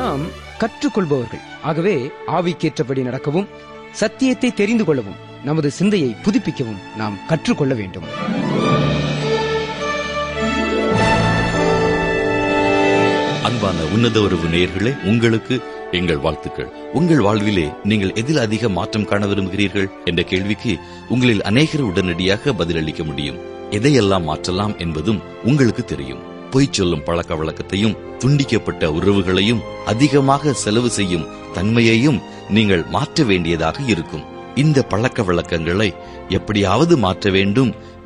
நாம் கற்றுக்கொள்பவர்கள் ஆகவே ஆவிக்கேற்றபடி நடக்கவும் சத்தியத்தை தெரிந்து கொள்ளவும் நமது சிந்தையை புதுப்பிக்கவும் நாம் கற்றுக்கொள்ள வேண்டும் அன்பான உன்னத உறவு நேயர்களே உங்களுக்கு எங்கள் வாழ்த்துக்கள் உங்கள் வாழ்விலே நீங்கள் எதில் அதிக மாற்றம் காண விரும்புகிறீர்கள் என்ற கேள்விக்கு உங்களில் அநேகர் உடனடியாக பதிலளிக்க முடியும் எதையெல்லாம் மாற்றலாம் என்பதும் உங்களுக்கு தெரியும் பொய் சொல்லும் பழக்க வழக்கத்தையும் துண்டிக்கப்பட்ட உறவுகளையும் அதிகமாக செலவு செய்யும் தன்மையையும் நீங்கள் மாற்ற வேண்டியதாக இருக்கும் இந்த பழக்க வழக்கங்களை எப்படியாவது மாற்ற வேண்டும்